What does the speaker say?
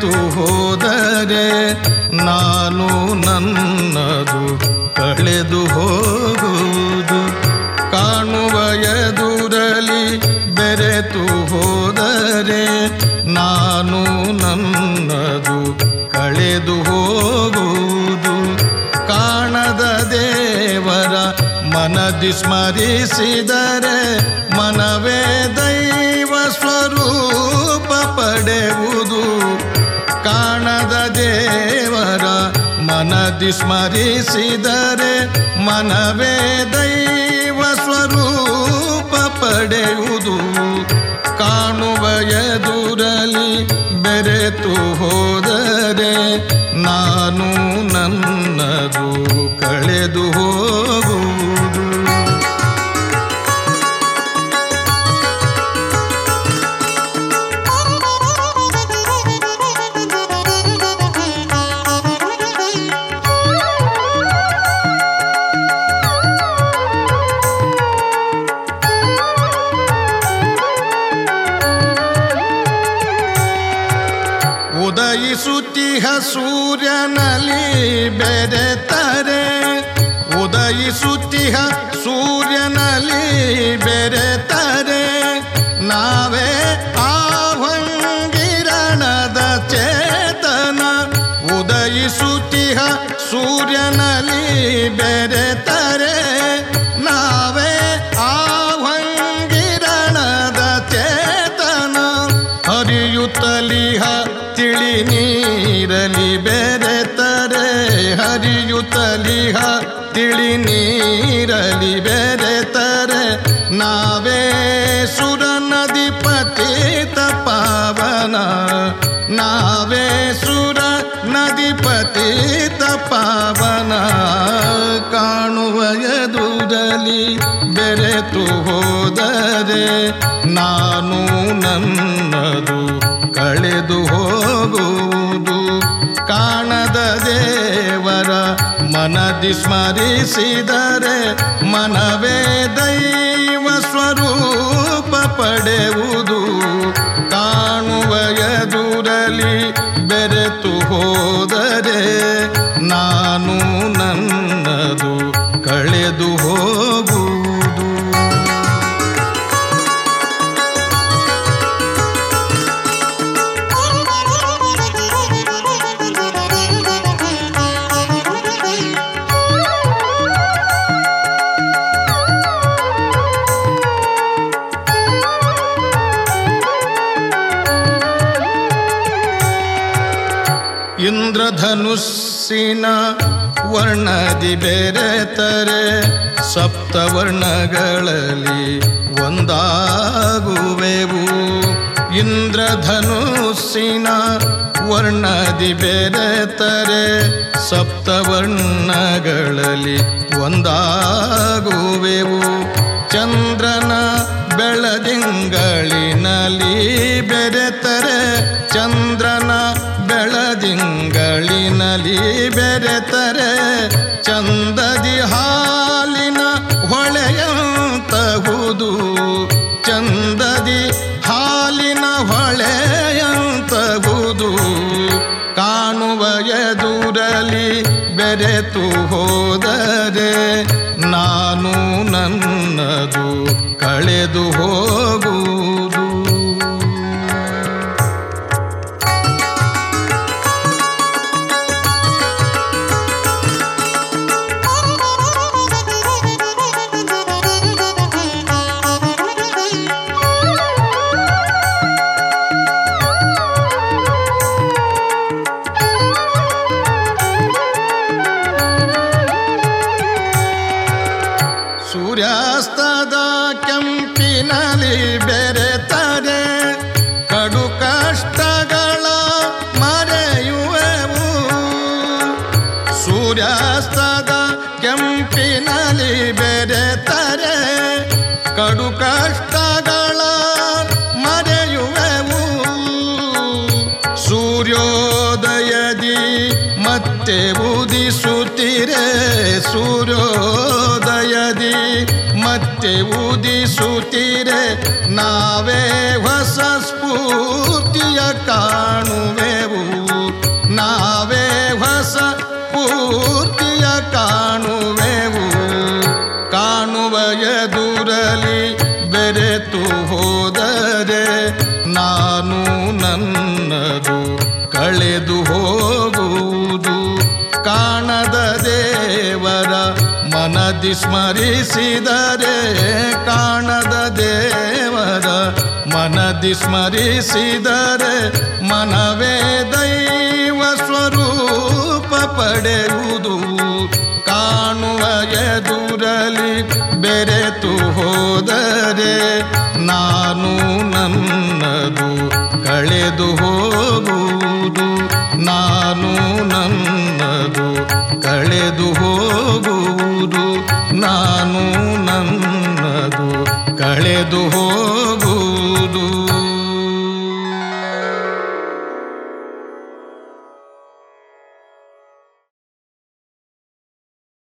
ಬೆರೆತು ಹೋದರೆ ನಾನು ನನ್ನದು ಕಳೆದು ಹೋಗುವುದು ಕಾಣುವ ಎದುರಲಿ ಬೆರೆತು ಹೋದರೆ ನಾನು ನನ್ನದು ಕಳೆದು ಹೋಗುವುದು ಕಾಣದ ದೇವರ ಮನದಿ ಸ್ಮರಿಸಿದರೆ ಮನವೇ ದೈವ ಸ್ವರೂಪ ಪಡೆಯುವುದು ಕಾಣದ ದೇವರ ಮನದಿ ಸ್ಮರಿಸಿದರೆ ಮನವೇ ದೈವ ಸ್ವರೂಪ ಪಡೆಯುವುದು ಕಾಣುವ ಎದುರಲಿ ಬೆರೆತು ಹೋದರೆ ನಾನು ನನ್ನದು ಕಳೆದು ಹೋಗುವುದು ಉದಯಿಸುತ್ತಿಹ ಸೂರ್ಯನಲ್ಲಿ ಬೆರೆತರೆ ಉದಯಿಸುತ್ತಿಹ ಸೂರ್ಯನಲ್ಲಿ ಬೆರೆತರೆ ನಾವೇ ಆಹಂಗಿರಣದ ಚೇತನ ಉದಯಿಸುತ್ತಿಹ ಸೂರ್ಯನಲ್ಲಿ ಬೆರೆತರೆ ನಾವೇ ಆಹಂಗಿರಣದ ಚೇತನ ಹರಿಯುತ್ತಲಿಹ ತಿಳಿ ನೀರಲಿ ಬೆರೆತರೆ ಹರಿಯುತ್ತಲಿಹ ತಿಳಿ ನೀರಲಿ ಬೆರೆತರೆ ನಾವೇ ಸುರ ನದಿ ಪತಿತ ಪಾವನ ನಾವೇ ಸುರ ನದಿ ಪತಿತ ಪಾವನ ಕಾಣುವ ಎದುರಲಿ ಬೆರೆತು ಹೋದರೆ ನಾನು ನನ್ನದು ಕಳೆದು ಹೋಗುವುದು ಕಾಣದ ದೇವರ ಮನದಿ ಸ್ಮರಿಸಿದರೆ ಮನವೇ ದೈವ ಸ್ವರೂಪ ಪಡೆಯುವುದು ಕಾಣುವ ಎದುರಲಿ ಬೆರೆತು ಹೋದರೆ ನಾನು ನನ್ನದು ಕಳೆದು ಹೋಗುವುದು ಇಂದ್ರಧನುಸ್ಸಿನ ವರ್ಣದಿ ಬೆರೆತರೆ ಸಪ್ತವರ್ಣಗಳಲ್ಲಿ ಒಂದಾಗುವೆವು ಇಂದ್ರಧನುಸ್ಸಿನ ವರ್ಣದಿ ಬೆರೆತರೆ ಸಪ್ತವರ್ಣಗಳಲ್ಲಿ ಒಂದಾಗುವೆವು ಚಂದ್ರನ ಬೆಳದಿಂಗಳಿನಲ್ಲಿ ಬೆರೆತರೆ ಚಂದ್ರನ ಬೆಳದಿಂಗಳಿನಲ್ಲಿ ಬೆರೆತರೆ ಚಂದದಿ ಹಾಲಿನ ಹೊಳೆಯಂತಹುದು ಚಂದದಿ ಹಾಲಿನ ಹೊಳೆಯಂತಹುದು ಕಾಣುವ ಎದುರಲಿ ಬೆರೆತು ಹೋದರೆ ನಾನು ನನ್ನದು ಕಳೆದು ಹೋಗುವುದು ಸೂರ್ಯಾಸ್ತದ ಕೆಂಪಿನಲ್ಲಿ ಬೆರೆತರೆ ಕಡು ಕಷ್ಟಗಳ ಮರೆಯುವೆವು ಸೂರ್ಯಾಸ್ತದ ಕೆಂಪಿನಲ್ಲಿ ಬೆರೆತರೆ ಕಡು ಕಷ್ಟಗಳ ಮರೆಯುವೆವು ಸೂರ್ಯೋದಯದಿ ಮತ್ತೆ ಉದಿಸುತ್ತಿರೆ ಸೂರ್ಯೋದಯದಿ ಮತ್ತೆ ಉದಿಸುತ್ತೀರೆ ನಾವೇ ಹೊಸ ಸ್ಫೂರ್ತಿಯ ಕಾಣುವೆವು ನಾವೇ ಹೊಸ ಪೂರ್ತಿಯ ಕಾಣುವೆವು ಕಾಣುವ ಎದುರಲಿ ಬೆರೆತು ಹೋದರೆ ನಾನು ನನ್ನದು ಕಳೆದು ಹೋಗುವುದು ಕಾಣದ ದೇವರ ಮನದಿ ಸ್ಮರಿಸಿದರೆ ಕಾಣದ ದೇವರ ಮನದಿ ಸ್ಮರಿಸಿದರೆ ಮನವೇ ದೈವ ಸ್ವರೂಪ ಪಡೆಯುವುದು ಕಾಣುವ ಎದುರಲಿ ಬೆರೆತು ಹೋದರೆ ನಾನು ನನ್ನದು ಕಳೆದು ಹೋಗುವುದು ನಾನು ನನ್ನದು ಕಳೆದು ಹೋಗುವುದು ನಾನು ನನ್ನದು ಕಳೆದು ಹೋಗುವುದು